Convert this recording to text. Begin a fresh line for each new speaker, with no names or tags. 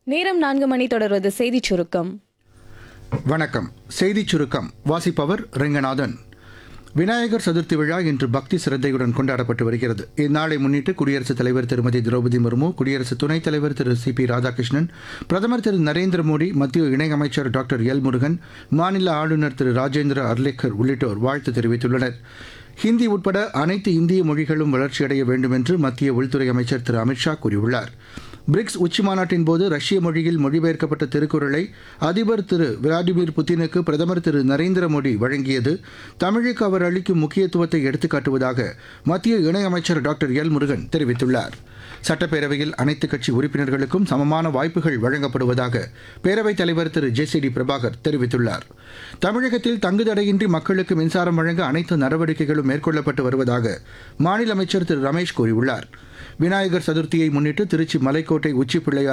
நேரம் நான்கு மணி தொடர்வது செய்திச் சுருக்கம்
வணக்கம் செய்திச் சுருக்கம் வாசிப்பவர் ரெங்கநாதன் விநாயகர் சதுர்த்தி விழா இன்று பக்தி சிரத்தையுடன் கொண்டாடப்பட்டு வருகிறது இந்நாளை முன்னிட்டு குடியரசுத் தலைவர் திருமதி திரௌபதி முர்மு குடியரசு துணைத் தலைவர் திரு சி பி ராதாகிருஷ்ணன் பிரதமர் திரு நரேந்திர மோடி மத்திய இணையமைச்சர் டாக்டர் எல் முருகன் மாநில ஆளுநர் திரு ராஜேந்திர அர்லேக்கர் உள்ளிட்டோர் வாழ்த்து தெரிவித்துள்ளனர் ஹிந்தி உட்பட அனைத்து இந்திய மொழிகளும் வளர்ச்சியடைய வேண்டும் என்று மத்திய உள்துறை அமைச்சர் திரு அமித்ஷா கூறியுள்ளார் பிரிக்ஸ் உச்சிமாநாட்டின் போது ரஷ்ய மொழியில் மொழிபெயர்க்கப்பட்ட திருக்குறளை அதிபர் திரு விளாடிமிர் புதினுக்கு பிரதமர் திரு நரேந்திர மோடி வழங்கியது தமிழுக்கு அவர் அளிக்கும் முக்கியத்துவத்தை எடுத்துக்காட்டுவதாக மத்திய இணையமைச்சர் டாக்டர் எல் முருகன் தெரிவித்துள்ளார் சட்டப்பேரவையில் அனைத்துக் கட்சி உறுப்பினர்களுக்கும் சமமான வாய்ப்புகள் வழங்கப்படுவதாக பேரவைத் தலைவர் Thiru J C D Prabhakar தெரிவித்துள்ளார் தமிழகத்தில் தங்குதடையின்றி மக்களுக்கு மின்சாரம் வழங்க அனைத்து நடவடிக்கைகளும் மேற்கொள்ளப்பட்டு வருவதாக மாநில அமைச்சர் திரு ரமேஷ் கூறியுள்ளார் விநாயகர் சதுர்த்தியை முன்னிட்டு திருச்சி மலைக்கோட்டை உச்சி பிள்ளையார்